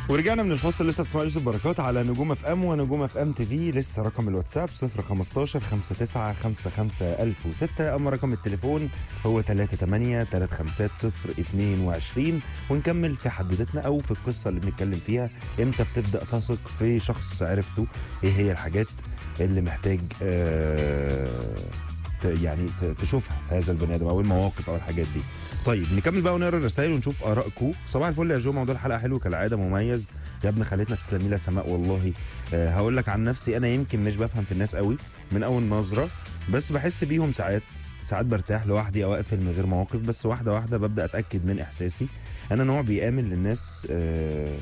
ورجعنا من الفاصل لسه بتسمعوا يوسف بركات على نجوم اف ام ونجوم اف ام تي في لسه رقم الواتساب 015 59 55 1006 اما رقم التليفون هو 38 35 022 ونكمل في حدوتتنا او في القصه اللي بنتكلم فيها امتى بتبدا تثق في شخص عرفته ايه هي الحاجات اللي محتاج آه ت- يعني ت- تشوفها في هذا البني ادم او المواقف او الحاجات دي طيب نكمل بقى ونقرا الرسائل ونشوف ارائكم صباح الفل يا جو موضوع الحلقه حلو كالعاده مميز يا ابن خالتنا تسلمي لها سماء والله أه هقول لك عن نفسي انا يمكن مش بفهم في الناس قوي من اول نظره بس بحس بيهم ساعات ساعات برتاح لوحدي او اقفل من غير مواقف بس واحده واحده ببدا اتاكد من احساسي انا نوع بيامن للناس أه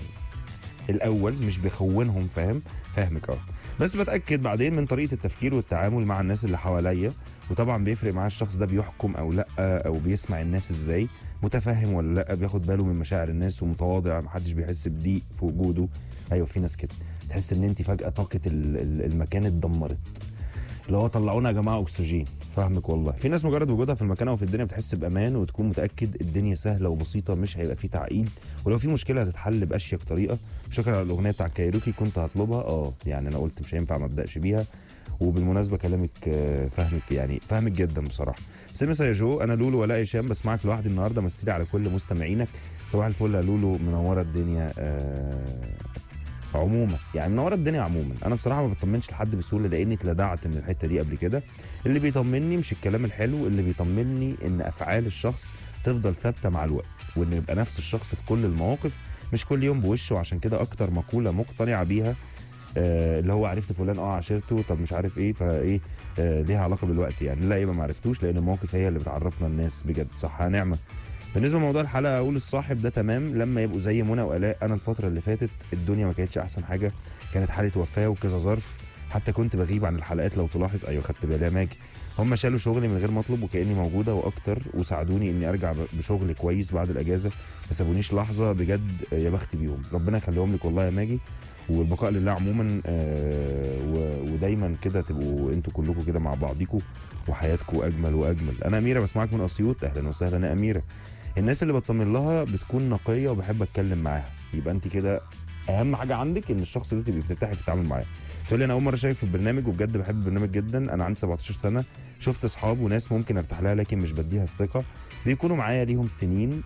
الاول مش بخونهم فاهم فاهمك اه بس بتاكد بعدين من طريقه التفكير والتعامل مع الناس اللي حواليا وطبعا بيفرق معاه الشخص ده بيحكم او لا او بيسمع الناس ازاي متفهم ولا لا بياخد باله من مشاعر الناس ومتواضع محدش بيحس بضيق في وجوده ايوه في ناس كده تحس ان انت فجاه طاقه ال- ال- المكان اتدمرت اللي هو طلعونا يا جماعه اكسجين فاهمك والله في ناس مجرد وجودها في المكان او في الدنيا بتحس بامان وتكون متاكد الدنيا سهله وبسيطه مش هيبقى فيه تعقيد ولو في مشكله هتتحل باشيك طريقه شكرا على الاغنيه بتاع كايروكي كنت هطلبها اه يعني انا قلت مش هينفع ما ابداش بيها وبالمناسبه كلامك آه، فاهمك يعني فاهمك جدا بصراحه سمسة يا جو انا لولو ولا هشام بسمعك لوحدي النهارده مثلي على كل مستمعينك صباح الفل يا لولو منوره الدنيا آه عموما يعني منوره الدنيا عموما انا بصراحه ما بطمنش لحد بسهوله لاني اتلدعت من الحته دي قبل كده اللي بيطمني مش الكلام الحلو اللي بيطمني ان افعال الشخص تفضل ثابته مع الوقت وان يبقى نفس الشخص في كل المواقف مش كل يوم بوشه وعشان كده اكتر مقوله مقتنعه بيها آه اللي هو عرفت فلان اه عشرته طب مش عارف ايه فايه آه ليها علاقه بالوقت يعني لا يبقى ما عرفتوش لان المواقف هي اللي بتعرفنا الناس بجد صح يا نعمه بالنسبه لموضوع الحلقه اقول الصاحب ده تمام لما يبقوا زي منى والاء انا الفتره اللي فاتت الدنيا ما كانتش احسن حاجه كانت حاله وفاه وكذا ظرف حتى كنت بغيب عن الحلقات لو تلاحظ ايوه خدت بالي يا ماجي هم شالوا شغلي من غير ما اطلب وكاني موجوده واكتر وساعدوني اني ارجع ب- بشغل كويس بعد الاجازه ما سابونيش لحظه بجد آه، يا بختي بيهم ربنا يخليهم لك والله يا ماجي والبقاء لله عموما آه، و- ودايما كده تبقوا انتوا كلكم كده مع بعضيكم وحياتكم اجمل واجمل انا اميره بسمعك من اسيوط اهلا وسهلا يا اميره الناس اللي بطمن لها بتكون نقيه وبحب اتكلم معاها يبقى انت كده اهم حاجه عندك ان الشخص ده تبقي بترتاحي في التعامل معاه تقول لي انا اول مره شايف البرنامج وبجد بحب البرنامج جدا انا عندي 17 سنه شفت اصحاب وناس ممكن ارتاح لها لكن مش بديها الثقه بيكونوا معايا ليهم سنين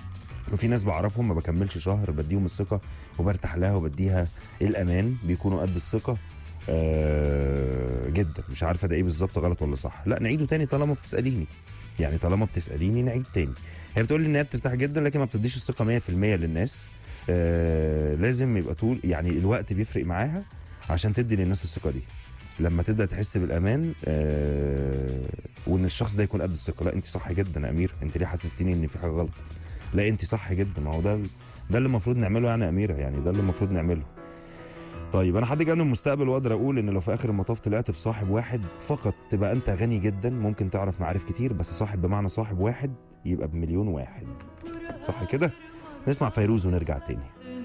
وفي ناس بعرفهم ما بكملش شهر بديهم الثقه وبرتاح لها وبديها الامان بيكونوا قد الثقه آه جدا مش عارفه ده ايه بالظبط غلط ولا صح لا نعيده تاني طالما بتساليني يعني طالما بتساليني نعيد تاني هي بتقول لي ان هي بترتاح جدا لكن ما بتديش الثقه 100% للناس آه لازم يبقى طول يعني الوقت بيفرق معاها عشان تدي للناس الثقه دي لما تبدا تحس بالامان آه وان الشخص ده يكون قد الثقه لا انت صح جدا يا امير انت ليه حسستيني ان في حاجه غلط لا انت صح جدا ما هو ده ده اللي المفروض نعمله يعني يا اميره يعني ده اللي المفروض نعمله طيب انا حد جاي من المستقبل واقدر اقول ان لو في اخر المطاف طلعت بصاحب واحد فقط تبقى انت غني جدا ممكن تعرف معارف كتير بس صاحب بمعنى صاحب واحد يبقى بمليون واحد صح كده نسمع فيروز ونرجع تاني